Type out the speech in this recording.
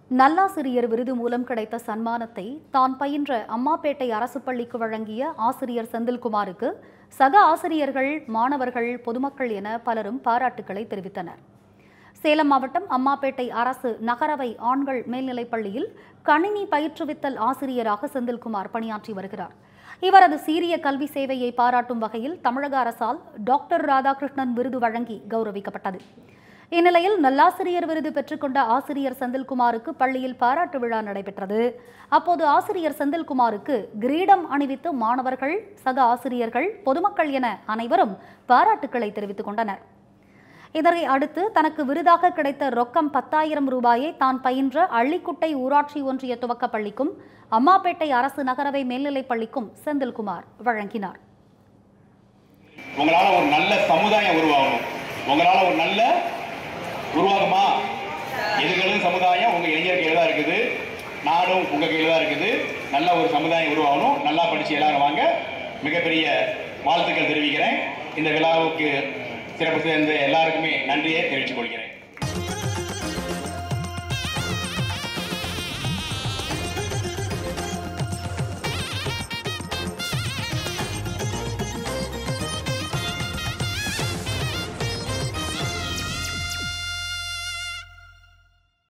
நல்லாசிரியர் விருது மூலம் கிடைத்த சன்மானத்தை தான் பயின்ற அம்மாப்பேட்டை அரசு பள்ளிக்கு வழங்கிய ஆசிரியர் செந்தில்குமாருக்கு சக ஆசிரியர்கள் மாணவர்கள் பொதுமக்கள் என பலரும் பாராட்டுக்களை தெரிவித்தனர் சேலம் மாவட்டம் அம்மாப்பேட்டை அரசு நகரவை ஆண்கள் மேல்நிலைப் பள்ளியில் கணினி பயிற்றுவித்தல் ஆசிரியராக செந்தில்குமார் பணியாற்றி வருகிறார் இவரது சீரிய கல்வி சேவையை பாராட்டும் வகையில் தமிழக அரசால் டாக்டர் ராதாகிருஷ்ணன் விருது வழங்கி கௌரவிக்கப்பட்டது இந்நிலையில் நல்லாசிரியர் விருது பெற்றுக்கொண்ட ஆசிரியர் செந்தில்குமாருக்கு பள்ளியில் பாராட்டு விழா நடைபெற்றது அப்போது ஆசிரியர் செந்தில்குமாருக்கு கிரீடம் அணிவித்து மாணவர்கள் சக ஆசிரியர்கள் பொதுமக்கள் என அனைவரும் பாராட்டுக்களை தெரிவித்துக் கொண்டனர் இதனை அடுத்து தனக்கு விருதாக கிடைத்த ரொக்கம் பத்தாயிரம் ரூபாயை தான் பயின்ற அள்ளிக்குட்டை ஊராட்சி ஒன்றிய துவக்கப் பள்ளிக்கும் அம்மாப்பேட்டை அரசு நகரவை மேல்நிலைப் பள்ளிக்கும் செந்தில்குமார் வழங்கினார் உங்களால ஒரு நல்ல சமுதாயம் உருவாகணும் உங்களால ஒரு நல்ல உருவாகுமா எதிர்கால சமுதாயம் உங்க இளைஞர் கையில தான் இருக்குது நாடும் உங்க கையில தான் இருக்குது நல்ல ஒரு சமுதாயம் உருவாகணும் நல்லா படிச்சு எல்லாரும் வாங்க மிகப்பெரிய வாழ்த்துக்கள் தெரிவிக்கிறேன் இந்த விழாவுக்கு சிறப்பு சேர்ந்த எல்லாருக்குமே நன்றியை தெரிவித்துக் கொள்கிறேன்